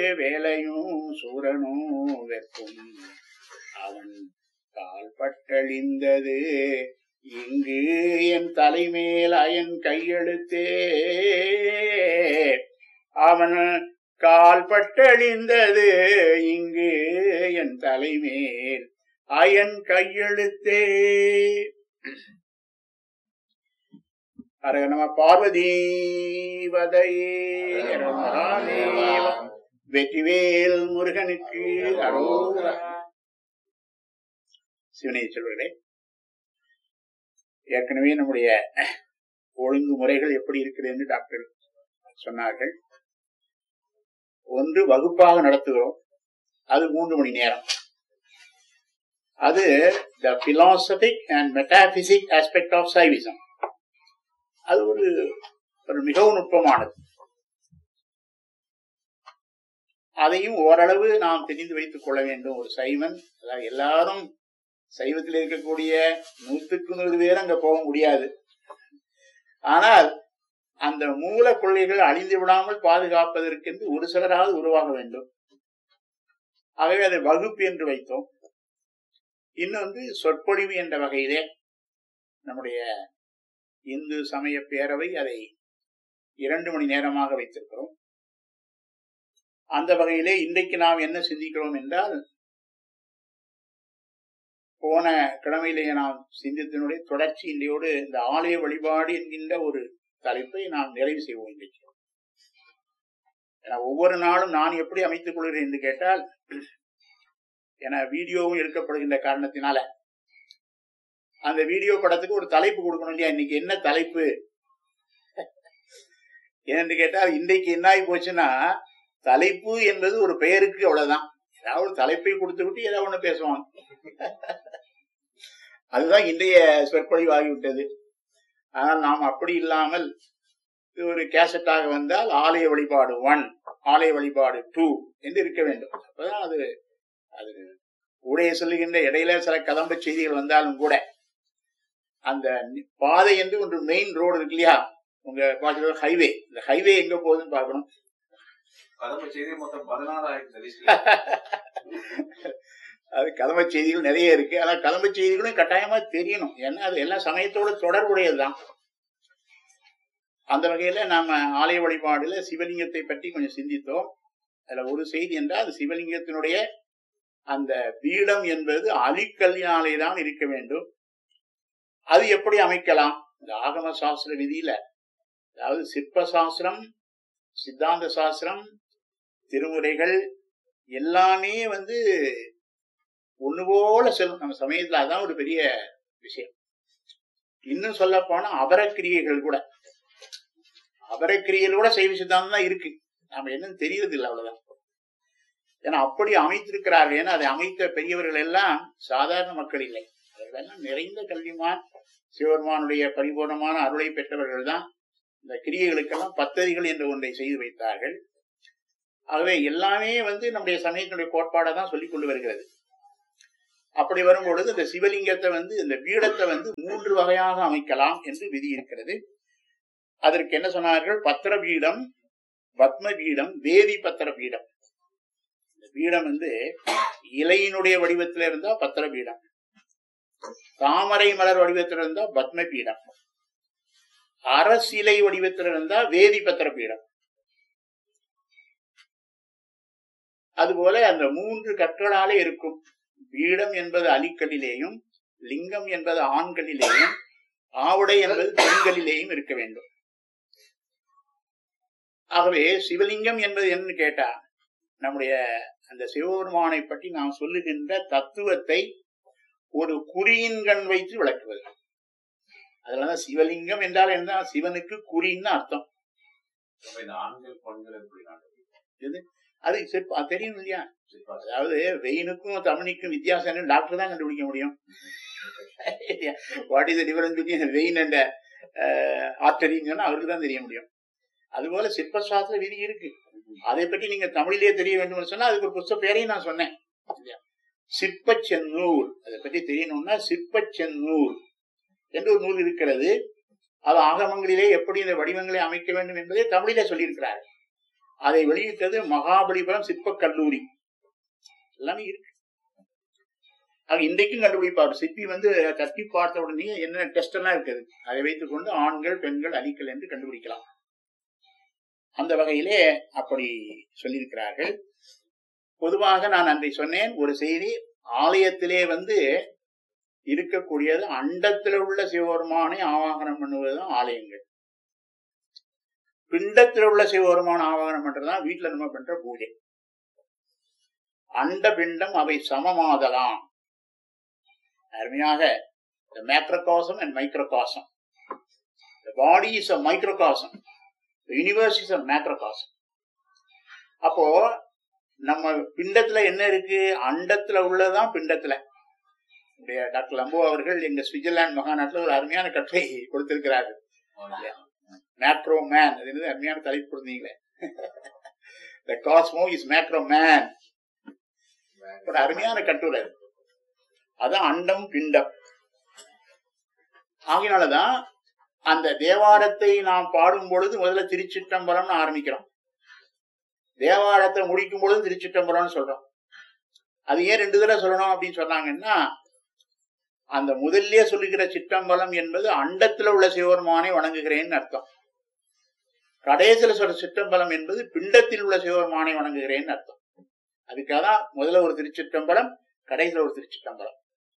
வேலையும் சூரனும் வெப்பும் அவன் கால் பட்டழிந்தது இங்கு என் தலைமேல் அயன் கையெழுத்தே அவன் கால் பட்டழிந்தது இங்கு என் தலைமேல் அயன் கையெழுத்தே ஹர நம பார்வதீவதையே வெற்றிவேல் முருகனுக்கு அரோகரா சிவனை சொல்வர்களே ஏற்கனவே நம்முடைய ஒழுங்குமுறைகள் எப்படி இருக்கிறது என்று டாக்டர் சொன்னார்கள் ஒன்று வகுப்பாக நடத்துகிறோம் அது மூன்று மணி நேரம் அது the philosophic and metaphysic aspect of Saivism அது ஒரு ஒரு மிகவும் நுட்பமானது அதையும் ஓரளவு நாம் தெரிந்து வைத்துக் கொள்ள வேண்டும் ஒரு சைவன் அதாவது எல்லாரும் சைவத்தில் இருக்கக்கூடிய நூற்றுக்கு நூறு பேர் அங்க போக முடியாது ஆனால் அந்த மூல கொள்கைகள் அழிந்து விடாமல் பாதுகாப்பதற்கென்று ஒரு சிலராவது உருவாக வேண்டும் ஆகவே அதை வகுப்பு என்று வைத்தோம் இன்னொன்று சொற்பொழிவு என்ற வகையிலே நம்முடைய இந்து சமய பேரவை அதை இரண்டு மணி நேரமாக வைத்திருக்கிறோம் அந்த வகையிலே இன்றைக்கு நாம் என்ன சிந்திக்கிறோம் என்றால் போன கிழமையிலேயே நாம் சிந்தித்தனுடைய தொடர்ச்சி இன்றையோடு இந்த ஆலய வழிபாடு என்கின்ற ஒரு தலைப்பை நாம் நிறைவு செய்வோம் இன்றைக்கு ஏன்னா ஒவ்வொரு நாளும் நான் எப்படி அமைத்துக் கொள்கிறேன் என்று கேட்டால் என வீடியோவும் எடுக்கப்படுகின்ற காரணத்தினால அந்த வீடியோ படத்துக்கு ஒரு தலைப்பு கொடுக்கணும் இல்லையா இன்னைக்கு என்ன தலைப்பு ஏன்னு கேட்டால் இன்றைக்கு என்ன ஆகி போச்சுன்னா தலைப்பு என்பது ஒரு பெயருக்கு அவ்வளவுதான் ஏதாவது ஒரு தலைப்பை கொடுத்து விட்டு ஏதாவது ஒண்ணு பேசுவாங்க அதுதான் இன்றைய சொற்பொழிவு ஆகிவிட்டது ஆனால் நாம் அப்படி இல்லாமல் இது ஒரு கேசட்டாக வந்தால் ஆலய வழிபாடு ஒன் ஆலய வழிபாடு டூ என்று இருக்க வேண்டும் அப்பதான் அது அது உடைய சொல்லுகின்ற இடையில சில கதம்ப செய்திகள் வந்தாலும் கூட அந்த பாதை என்று ஒன்று மெயின் ரோடு இருக்கு இல்லையா உங்க பாட்டு ஹைவே இந்த ஹைவே எங்க போகுதுன்னு பார்க்கணும் கதம்ப செய்தி மொத்தம் பதினாறாயிரம் சதீஷ் அது கதம்ப செய்திகள் நிறைய இருக்கு ஆனா கதம்ப செய்திகளும் கட்டாயமா தெரியணும் ஏன்னா அது எல்லாம் சமயத்தோட தொடர்புடையதுதான் அந்த வகையில நாம ஆலய வழிபாடுல சிவலிங்கத்தை பற்றி கொஞ்சம் சிந்தித்தோம் அதுல ஒரு செய்தி என்றால் அது சிவலிங்கத்தினுடைய அந்த பீடம் என்பது அலிக்கல்லினாலே தான் இருக்க வேண்டும் அது எப்படி அமைக்கலாம் இந்த ஆகம சாஸ்திர விதியில அதாவது சிற்ப சாஸ்திரம் சித்தாந்த சாஸ்திரம் திருமுறைகள் எல்லாமே வந்து ஒண்ணு போல செல்லும் நம்ம சமயத்துல அதான் ஒரு பெரிய விஷயம் இன்னும் சொல்ல போனா அபரக்கிரியைகள் கூட அபரக்கிரியைகள் கூட சைவ சித்தாந்தம் தான் இருக்கு நாம என்னன்னு தெரியறது இல்லை அவ்வளவுதான் ஏன்னா அப்படி அமைத்திருக்கிறார்கள் ஏன்னா அதை அமைத்த பெரியவர்கள் எல்லாம் சாதாரண மக்கள் இல்லை அவர்கள் எல்லாம் நிறைந்த கல்விமான் சிவபெருமானுடைய பரிபூர்ணமான அருளை பெற்றவர்கள் தான் இந்த கிரியைகளுக்கெல்லாம் பத்ததிகள் என்ற ஒன்றை செய்து வைத்தார்கள் ஆகவே எல்லாமே வந்து நம்முடைய சமயத்தினுடைய கோட்பாடை தான் சொல்லிக் கொண்டு வருகிறது அப்படி வரும்பொழுது இந்த சிவலிங்கத்தை வந்து இந்த பீடத்தை வந்து மூன்று வகையாக அமைக்கலாம் என்று விதி இருக்கிறது அதற்கு என்ன சொன்னார்கள் பத்திர பீடம் பத்ம பீடம் வேதி பத்திர பீடம் இந்த பீடம் வந்து இலையினுடைய வடிவத்தில் இருந்தா பத்திர பீடம் தாமரை மலர் வடிவத்தில் இருந்தா பத்ம பீடம் அரசிலை வடிவத்தில் இருந்தா வேதி பத்திர பீடம் அதுபோல அந்த மூன்று கற்களாலே இருக்கும் பீடம் என்பது அலிக்கல்லிலேயும் லிங்கம் என்பது ஆண்களிலேயும் ஆவுடை என்பது பெண்களிலேயும் இருக்க வேண்டும் ஆகவே சிவலிங்கம் என்பது என்னன்னு கேட்டா நம்முடைய அந்த சிவபெருமானை பற்றி நாம் சொல்லுகின்ற தத்துவத்தை ஒரு குறியின் கண் வைத்து விளக்குவது அதனாலதான் சிவலிங்கம் என்றால் என்ன சிவனுக்கு குறின்னு அர்த்தம் இந்த ஆண்கள் பெண்கள் எப்படி நாட்டு அது சிற்ப- அது தெரியும் இல்லையா அதாவது வெயினுக்கும் தமிழுக்கும் வித்தியாசம் டாக்டர் தான் கண்டுபிடிக்க முடியும் what is difference between vein and ஆர்டரின்னு சொன்னா அவருக்கு தான் தெரிய முடியும் அதுபோல சிற்பசாஸ்திர விதி இருக்கு அதை பற்றி நீங்க தமிழிலேயே தெரிய வேண்டும் சொன்னா அதுக்கு ஒரு புஸ்தக பேரையும் நான் சொன்னேன் இல்லையா? சிற்பச் செந்நூல் அதை பற்றி தெரியணும்னா சிற்பச் செந்நூல் என்று ஒரு நூல் இருக்கிறது அது ஆகமங்களிலே எப்படி இந்த வடிவங்களை அமைக்க வேண்டும் என்பதை தமிழிலே சொல்லியிருக்கிறார் அதை வெளியிட்டது மகாபலிபுரம் சிற்பக் கல்லூரி எல்லாமே இருக்கு ஆக இன்றைக்கும் கண்டுபிடிப்பார் சிற்பி வந்து தட்டி பார்த்த உடனே என்ன டெஸ்ட் எல்லாம் இருக்குது அதை வைத்துக் கொண்டு ஆண்கள் பெண்கள் அணிக்கல் என்று கண்டுபிடிக்கலாம் அந்த வகையிலே அப்படி சொல்லியிருக்கிறார்கள் பொதுவாக நான் அன்றை சொன்னேன் ஒரு செய்தி ஆலயத்திலே வந்து இருக்கக்கூடியது அண்டத்தில் உள்ள சிவபெருமானை ஆவாகனம் பண்ணுவதுதான் ஆலயங்கள் பிண்டத்தில் உள்ள சிவபெருமான ஆவாகனம் பண்றதுதான் வீட்டுல நம்ம பண்ற பூஜை அண்ட பிண்டம் அவை சமமாதலாம் அருமையாக the macrocosm and microcosm the body is a microcosm the universe is a macrocosm அப்போ நம்ம பிண்டத்துல என்ன இருக்கு அண்டத்துல உள்ளதான் பிண்டத்துல நம்முடைய டாக்டர் லம்போ அவர்கள் எங்க சுவிட்சர்லாந்து மகாநாட்டுல ஒரு அருமையான கட்டுரை கொடுத்திருக்கிறார்கள் மேக்ரோ மேன் அது என்னது அருமையான தலைப்பு கொடுத்தீங்களே the cosmo is macro man ஒரு அருமையான கட்டுரை அது. அதான் அண்டம் பிண்டம் ஆகையினாலதான் அந்த தேவாரத்தை நாம் பாடும் பொழுது முதல்ல திருச்சிற்றம்பலம்னு ஆரம்பிக்கிறோம் தேவாரத்தை முடிக்கும் பொழுது திருச்சிற்றம்பலம்னு சொல்றோம் அது ஏன் ரெண்டு தடவை சொல்லணும் அப்படின்னு சொன்னாங்கன்னா அந்த முதல்லயே சொல்லுகிற சிற்றம்பலம் என்பது அண்டத்துல உள்ள சிவபெருமானை வணங்குகிறேன்னு அர்த்தம் கடைசியில சொல்ற சிற்றம்பலம் என்பது பிண்டத்தில் உள்ள சிவபெருமானை வணங்குகிறேன்னு அர்த்தம் அதுக்காக தான் முதல்ல ஒரு திருச்சிற்றம்பலம் கடைசியில ஒரு திருச்சிற்றம்பலம்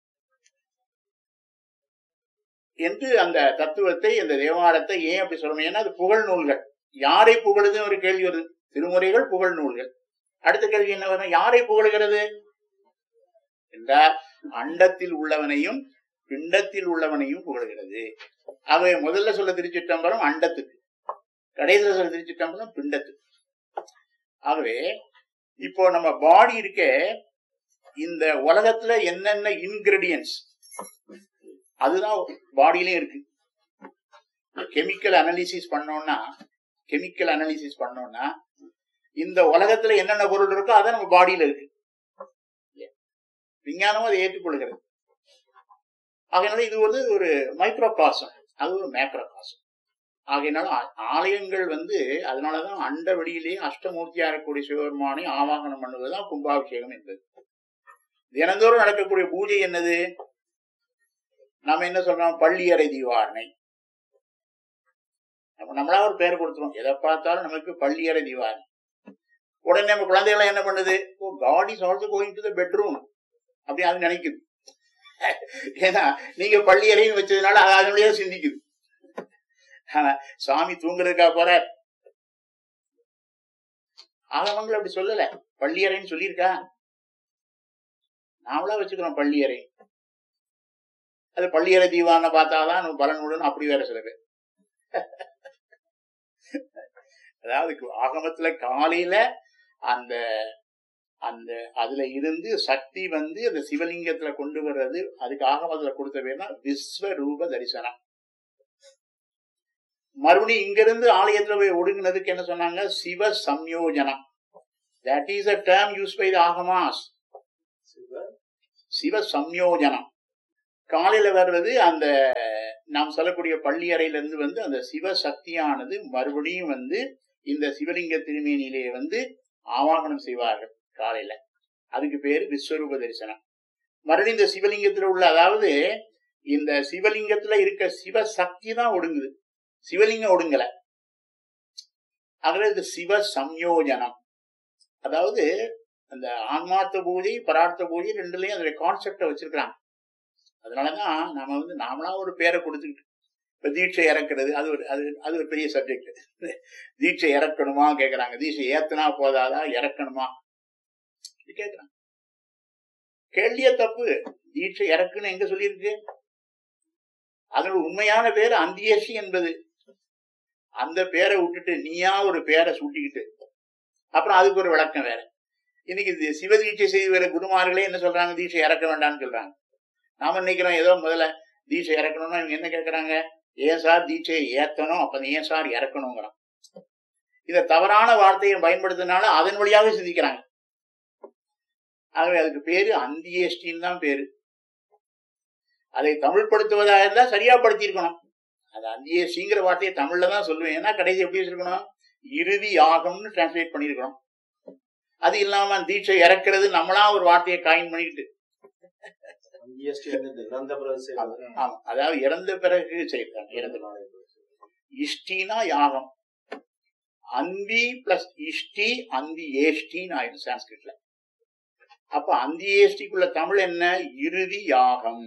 என்று அந்த தத்துவத்தை அந்த தேவாரத்தை ஏன் அப்படி சொல்லணும் ஏன்னா அது புகழ் நூல்கள் யாரை புகழுதுன்னு ஒரு கேள்வி வருது திருமுறைகள் புகழ் நூல்கள் அடுத்த கேள்வி என்ன வரும் யாரை புகழுகிறது என்றால் அண்டத்தில் உள்ளவனையும் பிண்டத்தில் உள்ளவனையும் புகழ்கிறது ஆகவே முதல்ல சொல்ல திருச்சிட்டம்பரம் அண்டத்துக்கு கடைசியில சொல்ல திருச்சிட்டம்பரம் பிண்டத்துக்கு ஆகவே இப்போ நம்ம பாடி இருக்க இந்த உலகத்துல என்னென்ன இன்கிரீடியன்ஸ் அதுதான் பாடியிலயும் இருக்கு கெமிக்கல் அனாலிசிஸ் பண்ணோம்னா கெமிக்கல் அனாலிசிஸ் பண்ணோம்னா இந்த உலகத்துல என்னென்ன பொருள் இருக்கோ அதை நம்ம பாடியில இருக்கு விஞ்ஞானமும் அதை ஏற்றுக்கொள்கிறது ஆகையினால இது வந்து ஒரு மைக்ரோ காசம் அது ஒரு மேக்ரோ காசம் ஆகையினால ஆ- ஆலயங்கள் வந்து அதனாலதான் அண்ட வெளியிலே அஷ்டமூர்த்தியா இருக்கக்கூடிய சிவபெருமானை ஆவாகனம் பண்ணுவதுதான் கும்பாபிஷேகம் என்பது தினந்தோறும் நடக்கக்கூடிய பூஜை என்னது நாம என்ன சொல்றோம் பள்ளியறை தீவாரணை நம்ம நம்மளா ஒரு பேர் கொடுத்துருவோம் எதை பார்த்தாலும் நமக்கு பள்ளியறை தீவாரணை உடனே நம்ம குழந்தைகளை என்ன பண்ணுது oh god is also going to the bedroom அப்படி அது நினைக்குது ஏன்னா நீங்க பள்ளியறைன்னு வச்சதுனால அது அதனுடைய சிந்திக்குது ஆனா சாமி தூங்குறதுக்கா போற ஆகமங்கள் அப்படி சொல்லல பள்ளியறைன்னு சொல்லியிருக்கா நாமளா வச்சுக்கிறோம் பள்ளியறை அது பள்ளியறை தீவான பார்த்தாதான் நம்ம பலன் விடணும் அப்படி வேற சில பேர் அதாவது ஆகமத்துல காலையில அந்த அந்த அதுல இருந்து சக்தி வந்து அந்த சிவலிங்கத்துல கொண்டு வர்றது அதுக்கு ஆகமத்துல கொடுத்த பேர்னா விஸ்வரூப தரிசனம் மறுபடியும் இங்க இருந்து ஆலயத்துல போய் ஒடுங்கினதுக்கு என்ன சொன்னாங்க சிவ சம்யோஜனம் that is a term use by the Agamas Shiva சம்யோஜனம் காலையில வர்றது அந்த நாம் சொல்லக்கூடிய பள்ளி அறையில இருந்து வந்து அந்த சிவ சக்தியானது மறுபடியும் வந்து இந்த சிவலிங்க திருமேனியிலே வந்து ஆவாகனம் செய்வார்கள் காலையில அதுக்கு பேரு விஸ்வரூப தரிசனம் மறுபடியும் இந்த சிவலிங்கத்துல உள்ள அதாவது இந்த சிவலிங்கத்துல இருக்க சிவ சக்தி தான் ஒடுங்குது சிவலிங்கம் ஒடுங்கல ஆகவே இது சிவ சம்யோஜனம் அதாவது அந்த ஆன்மார்த்த பூஜை பரார்த்த பூஜை ரெண்டுலயும் அதோட கான்செப்டை வச்சிருக்கிறாங்க அதனாலதான் நாம வந்து நாமளா ஒரு பேரை கொடுத்துக்கிட்டு இப்ப தீட்சை இறக்குறது அது ஒரு அது அது ஒரு பெரிய சப்ஜெக்ட் தீட்சை இறக்கணுமா கேக்குறாங்க தீட்சை ஏத்தனா போதாதா இறக்கணுமா இது கேக்குறாங்க கேள்வியே தப்பு தீட்சை இறக்குன்னு எங்க சொல்லியிருக்கு அதோட உண்மையான பேர் அந்தியேஷி என்பது அந்த பேரை விட்டுட்டு நீயா ஒரு பேரை சூட்டிக்கிட்டு அப்புறம் அதுக்கு ஒரு விளக்கம் வேற இன்னைக்கு இது சிவ தீட்சை செய்து வர குருமார்களே என்ன சொல்றாங்க தீட்சை இறக்க வேண்டாம்னு சொல்றாங்க நாம நினைக்கிறோம் ஏதோ முதல்ல தீட்சை இறக்கணும்னா இவங்க என்ன கேட்கறாங்க ஏன் சார் தீட்சையை ஏத்தணும் அப்ப ஏன் சார் இறக்கணுங்கிறான் இத தவறான வார்த்தையை பயன்படுத்தினால அதன் வழியாக சிந்திக்கிறாங்க ஆகவே அதுக்கு பேரு அந்தியேஷ்டின்னு தான் பேரு அதை தமிழ்படுத்துவதா இருந்தா சரியா படுத்தியிருக்கணும் அது அந்தியேஷ்டிங்கிற வார்த்தையை தமிழ்ல தான் சொல்லுவேன் ஏன்னா கடைசி எப்படி வச்சிருக்கணும் இறுதி யாகம்னு டிரான்ஸ்லேட் பண்ணிருக்கிறோம் அது இல்லாம தீட்சை இறக்குறது நம்மளா ஒரு வார்த்தையை காயின் பண்ணிக்கிட்டு ஜிஎஸ்டி வந்து இறந்த பிறகு செய்யறது. ஆமா அதாவது இறந்த பிறகு செய்யறாங்க இறந்த இஷ்டினா யாகம் அந்தி பிளஸ் இஷ்டி அந்தி ஏஷ்டின்னு ஆயிடும் சான்ஸ்கிரிட்ல அப்ப அந்தி ஏஷ்டிக்குள்ள தமிழ் என்ன இறுதி யாகம்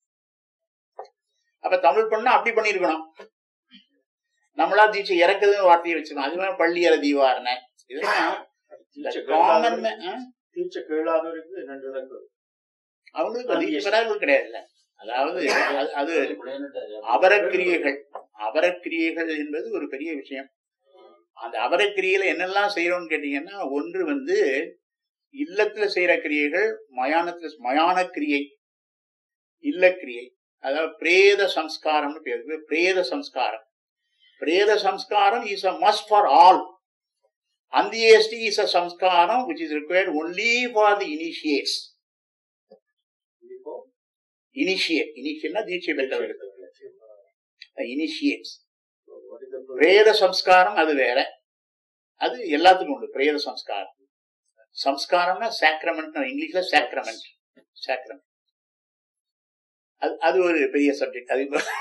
அப்ப தமிழ் பண்ணா அப்படி பண்ணிருக்கணும் நம்மளா தீட்சை இறக்குதுன்னு வார்த்தையை வச்சுக்கணும் அதுவே பள்ளி அற தீவாரண இதெல்லாம் தீட்சை காமன் கேளாதவருக்கு- தீட்சை கேளாதவருக்கு ரெண்டு இறக்கு அவங்களுக்கு தீட்சை பெறாதவர்கள் கிடையாதுல்ல அதாவது அது- அது அபரக்கிரியைகள் அபரக்கிரியைகள் என்பது ஒரு பெரிய விஷயம் அந்த அபரக்கிரியையில என்னெல்லாம் செய்யறோம்னு கேட்டீங்கன்னா ஒன்று வந்து இல்லத்துல செய்யற கிரியைகள் மயானத்துல மயான கிரியை இல்லக்கிரியை அதாவது பிரேத சம்ஸ்காரம்னு பேர் இருக்கு. பிரேத சம்ஸ்காரம் பிரேத சம்ஸ்காரம் is a must for all அந்தியேஷ்டி இஸ் அ சம்ஸ்காரம் which is required only for the initiates இப்போ இனிஷியேட் இனிஷியட்னா தீட்சை பெற்றவர்கள் initiates what is the pro- பிரேத சம்ஸ்காரம் அது வேற அது எல்லாத்துக்கும் உண்டு பிரேத சம்ஸ்காரம் சம்ஸ்காரம்னா சாக்ரமெண்ட் இங்கிலீஷ்ல சாக்ரமெண்ட் சாக்ரமெண்ட் அது அது ஒரு பெரிய சப்ஜெக்ட் அது இப்ப-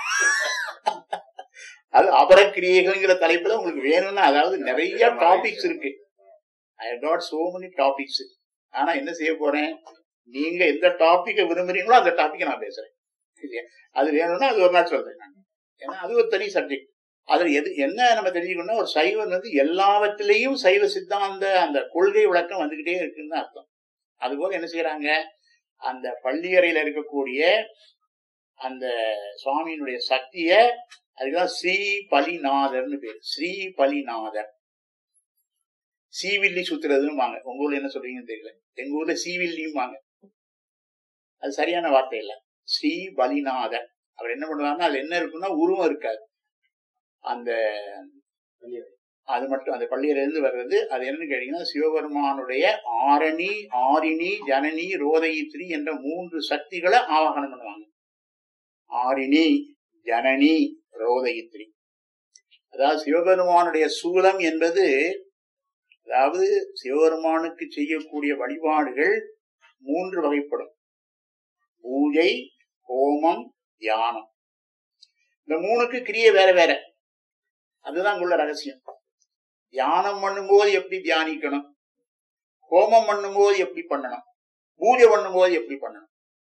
அது அபரக்கிரியைகள்ங்கிற தலைப்புல உங்களுக்கு வேணும்னா அதாவது நிறைய டாபிக்ஸ் இருக்கு I got so many topics ஆனா என்ன செய்ய போறேன் நீங்க எந்த டாபிக்கை விரும்புறீங்களோ அந்த டாபிக்கை நான் பேசுறேன் இல்லையா அது வேணும்னா அது ஒரு நாள் சொல்றேன் நான் ஏன்னா அது ஒரு தனி சப்ஜெக்ட் அதுல எது என்ன நம்ம தெரிஞ்சுக்கணும்னா ஒரு சைவன் வந்து எல்லாவற்றிலையும் சைவ சித்தாந்த அந்த கொள்கை விளக்கம் வந்துகிட்டே இருக்குன்னு தான் அர்த்தம் அதுபோல என்ன செய்யறாங்க அந்த பள்ளியறையில இருக்கக்கூடிய அந்த சுவாமியினுடைய சக்திய அதுதான் ஸ்ரீ பலிநாதர்னு பேரு ஸ்ரீ பலிநாதர் சீவில்லி சுத்துறதுன்னு வாங்க உங்க ஊர்ல என்ன சொல்றீங்கன்னு தெரியல எங்க ஊர்ல சீவில்லியும் வாங்க அது சரியான வார்த்தை இல்ல ஸ்ரீ பலிநாதர் அவர் என்ன பண்ணுவாருன்னா அதுல என்ன இருக்குன்னா உருவம் இருக்காது அந்த வெளியறை. அது மட்டும் அந்த பள்ளியிலிருந்து வர்றது அது என்னன்னு கேட்டீங்கன்னா சிவபெருமானுடைய ஆரணி ஆரிணி ஜனனி ரோதயித்ரி என்ற மூன்று சக்திகளை ஆவாகனம் பண்ணுவாங்க ஆரிணி ஜனனி ரோதயித்ரி அதாவது சிவபெருமானுடைய சூலம் என்பது அதாவது சிவபெருமானுக்கு செய்யக்கூடிய வழிபாடுகள் மூன்று வகைப்படும் பூஜை ஹோமம் தியானம் இந்த மூணுக்கு கிரியை வேற வேற அதுதான் உள்ள ரகசியம் தியானம் பண்ணும்போது எப்படி தியானிக்கணும் ஹோமம் பண்ணும்போது எப்படி பண்ணணும் பூஜை பண்ணும்போது எப்படி பண்ணணும்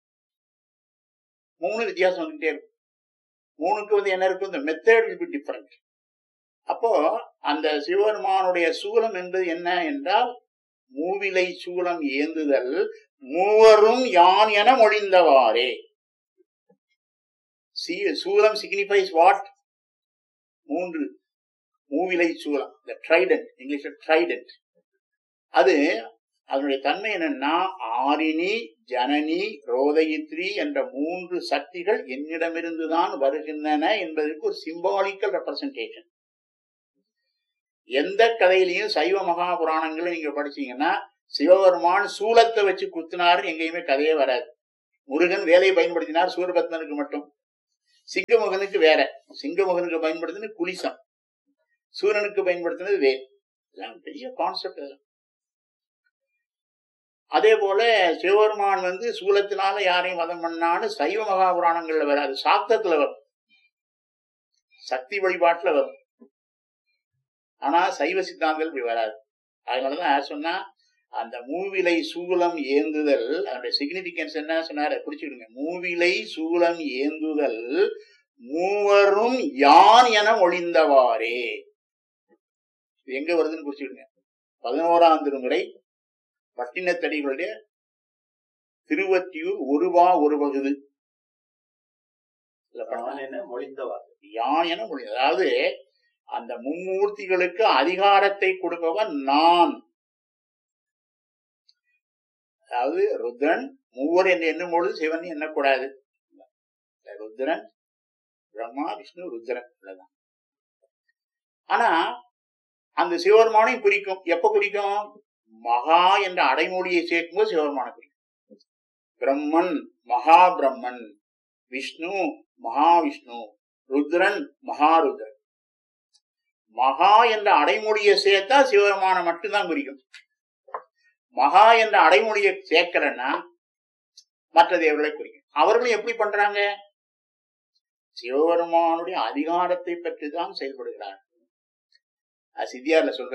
மூணு வித்தியாசம் வந்துட்டே இருக்கும் மூணுக்கு வந்து என்ன இருக்கும் இந்த மெத்தட் will be டிஃபரெண்ட் அப்போ அந்த சிவபெருமானுடைய சூலம் என்பது என்ன என்றால் மூவிலை சூலம் ஏந்துதல் மூவரும் யான் என மொழிந்தவாறே See, சூலம் சிக்னிஃபைஸ் வாட் மூன்று மூவிலை சூலம் இந்த ட்ரைடன்ட் இங்கிலீஷ்ல ட்ரைடன்ட் அது அதனுடைய தன்மை என்னன்னா ஆரிணி ஜனனி ரோதயித்ரி என்ற மூன்று சக்திகள் என்னிடமிருந்துதான் வருகின்றன என்பதற்கு ஒரு சிம்பாலிக்கல் ரெப்ரசன்டேஷன் எந்த கதையிலையும் சைவ மகாபுராணங்களை நீங்க படிச்சீங்கன்னா சிவபெருமான் சூலத்தை வச்சு குத்தினாருன்னு எங்கேயுமே கதையே வராது முருகன் வேலையை பயன்படுத்தினார் சூரபத்மனுக்கு மட்டும் சிங்கமுகனுக்கு வேற சிங்கமுகனுக்கு பயன்படுத்தினது குலிசம் சூரனுக்கு பயன்படுத்தினது வேல் இதெல்லாம் பெரிய கான்செப்ட் இதெல்லாம் அதே போல சிவபெருமான் வந்து சூலத்தினால யாரையும் வதம் பண்ணான்னு சைவ மகாபுராணங்கள்ல வராது சாக்தத்துல வரும் சக்தி வழிபாட்டுல வரும் ஆனா சைவ சித்தாந்தங்கள் இப்படி வராது அதனாலதான் யார் சொன்னா அந்த மூவிலை சூலம் ஏந்துதல் அதனுடைய சிக்னிபிகன்ஸ் என்ன சொன்னாரு குறிச்சுக்கிடுங்க மூவிலை சூலம் ஏந்துதல் மூவரும் யான் என ஒளிந்தவாறே இது எங்க வருதுன்னு குறிச்சுக்கிடுங்க பதினோராம் திருமுறை பட்டினத்தடிகளுடைய திருவத்தியூர் ஒருவா ஒரு பகுது இதுல படிச்சா நான் என்ன மொழிந்தவாறு யான் என மொழி அதாவது அந்த மும்மூர்த்திகளுக்கு அதிகாரத்தை கொடுப்பவன் நான் அதாவது ருத்ரன் மூவர் என்று எண்ணும் பொழுது சிவன் எண்ணக்கூடாது ருத்ரன் பிரம்மா விஷ்ணு ருத்ரன் இவ்வளவுதான் ஆனா அந்த சிவபெருமானையும் குறிக்கும் எப்ப குறிக்கும் மகா என்ற அடைமொழியை சேர்க்கும்போது சிவபெருமானை குறிக்கும் பிரம்மன் மகா பிரம்மன் விஷ்ணு மகாவிஷ்ணு ருத்ரன் மகாருத்ரன் மகா என்ற அடைமொழியை சேர்த்தா சிவபெருமான மட்டும்தான் குறிக்கும் மகா என்ற அடைமொழியை சேர்க்கலன்னா மற்ற தேவர்களை குறிக்கும் அவர்களும் எப்படி பண்றாங்க சிவபெருமானுடைய அதிகாரத்தை பற்றிதான் செயல்படுகிறார் அது சித்தியார்ல சொல்ற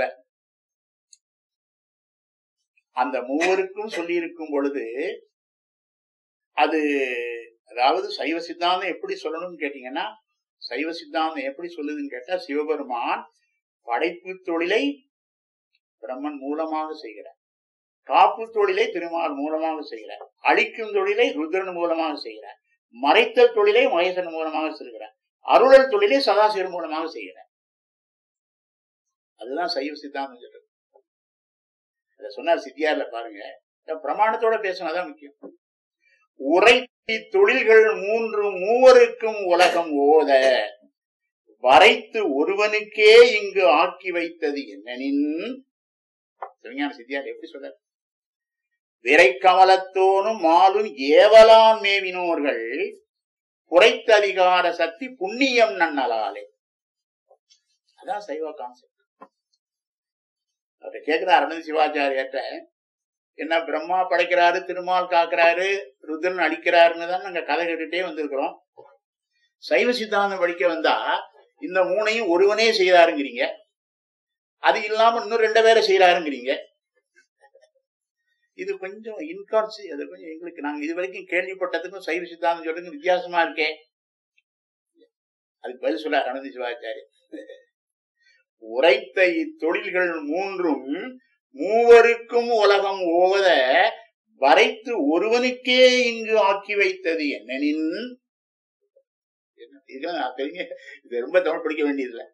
அந்த மூவருக்கும் சொல்லி இருக்கும் பொழுது அது அதாவது சைவ சித்தாந்தம் எப்படி சொல்லணும்னு கேட்டீங்கன்னா சைவ சித்தாந்தம் எப்படி சொல்லுதுன்னு கேட்டா சிவபெருமான் படைப்பு தொழிலை பிரம்மன் மூலமாக செய்கிறார் காப்பு தொழிலை திருமால் மூலமாக செய்கிறார் அழிக்கும் தொழிலை ருத்ரன் மூலமாக செய்கிறார் மறைத்தல் தொழிலை மகேசன் மூலமாக செய்கிறார் அருளல் தொழிலை சதாசிவன் மூலமாக செய்கிறார் அதுதான் சைவ சித்தாந்தம் சொல்றது அத சொன்னார் சித்தியார்ல பாருங்க இந்த பிரமாணத்தோட பேசினாதான் முக்கியம் உரை தொழில்கள் மூன்று மூவருக்கும் உலகம் ஓத வரைத்து ஒருவனுக்கே இங்கு ஆக்கி வைத்தது என்னனின் சிவஞான சித்தியார் எப்படி சொல்ற விரை கமலத்தோனும் மாலும் ஏவலான் மேவினோர்கள் குறைத்த அதிகார சக்தி புண்ணியம் நன்னலாலே அதான் சைவ கான்செப்ட் அவர் கேட்கிறார் அருணந்தி சிவாச்சாரியர்கிட்ட என்ன பிரம்மா படைக்கிறாரு திருமால் காக்குறாரு ருத்ரன் அடிக்கிறாருன்னு தான் நாங்க கதை கேட்டுட்டே வந்திருக்கிறோம் சைவ சித்தாந்தம் படிக்க வந்தா இந்த மூணையும் ஒருவனே செய்யறாருங்கிறீங்க அது இல்லாம இன்னும் ரெண்டு பேரை செய்யறாருங்கிறீங்க இது கொஞ்சம் இன்கான்சி அது கொஞ்சம் எங்களுக்கு நாங்க இது வரைக்கும் கேள்விப்பட்டதுக்கும் சைவ சித்தாந்தம் சொல்றதுக்கும் வித்தியாசமா இருக்கே அதுக்கு பதில் சொல்ல அனந்தி சிவாச்சாரி உரைத்த இத்தொழில்கள் மூன்றும் மூவருக்கும் உலகம் ஓத வரைத்து ஒருவனுக்கே இங்கு ஆக்கி வைத்தது என்னனின் இதெல்லாம் நான் தெரிஞ்ச இது ரொம்ப தமிழ் படிக்க வேண்டியதில்லை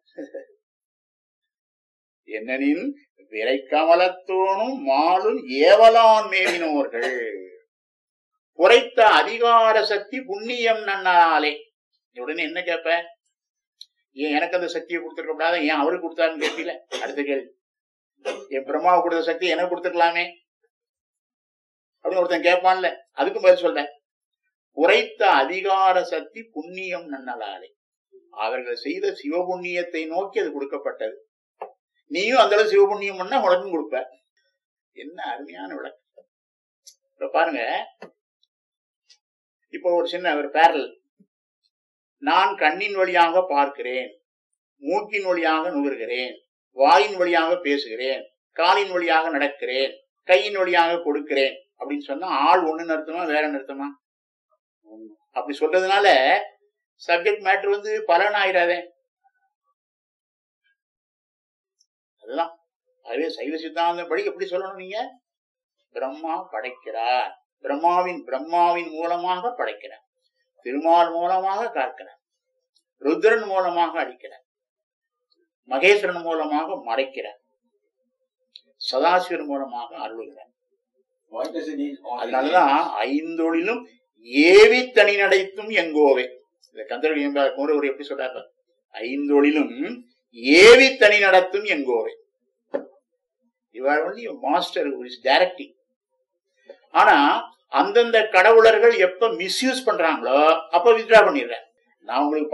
என்னனின் விரை கமலத்தோனும் மாலும் ஏவலான் மேவினோர்கள் குறைத்த அதிகார சக்தி புண்ணியம் நன்னாலே உடனே என்ன கேட்ப ஏன் எனக்கு அந்த சக்தியை கொடுத்துருக்க கூடாது ஏன் அவருக்கு கொடுத்தாருன்னு கேட்கல அடுத்த கேள்வி என் பிரம்மாவை கொடுத்த சக்தி எனக்கு கொடுத்துருக்கலாமே அப்படின்னு ஒருத்தன் கேட்பான்ல அதுக்கும் பதில் சொல்றேன் குறைத்த அதிகார சக்தி புண்ணியம் நன்னலாலே அவர்கள் செய்த சிவபுண்ணியத்தை நோக்கி அது கொடுக்கப்பட்டது நீயும் அந்த அளவு சிவபுண்ணியம் பண்ணா உனக்கும் கொடுப்ப என்ன அருமையான விளக்கம் இப்ப பாருங்க இப்போ ஒரு சின்ன ஒரு பேரல் நான் கண்ணின் வழியாக பார்க்கிறேன் மூக்கின் வழியாக நுகர்கிறேன் வாயின் வழியாக பேசுகிறேன் காலின் வழியாக நடக்கிறேன் கையின் வழியாக கொடுக்கிறேன் அப்படின்னு சொன்னா ஆள் ஒண்ணு நிறுத்தமா வேற நிறுத்தமா அப்படி சொல்றதுனால சப்ஜெக்ட் மேட்டர் வந்து பலன் ஆயிடாதே அதுதான் அதுவே சைவ சித்தாந்தம் படி எப்படி சொல்லணும் நீங்க பிரம்மா படைக்கிறார் பிரம்மாவின் பிரம்மாவின் மூலமாக படைக்கிறார் திருமால் மூலமாக காக்கிறார் ருத்ரன் மூலமாக அடிக்கிறார் மகேஸ்வரன் மூலமாக மறைக்கிறார் சதாசிவன் மூலமாக அருளுகிறார் Why does it need all these அதனாலதான் ஐந்தொழிலும் ஏவி தனி நடைத்தும் எங்கோவே இந்த கந்தரடி குமரவர் எப்படி சொல்றாரு பாரு. ஐந்தொழிலும் ஏவி தனி நடத்தும் எங்கோவே இவர் ஒன்லி மாஸ்டர் இஸ் டைரக்டிங் ஆனா அந்தந்த கடவுளர்கள் எப்ப மிஸ்யூஸ் பண்றாங்களோ அப்ப வித்ரா பண்ணிடுறேன் நான் உங்களுக்கு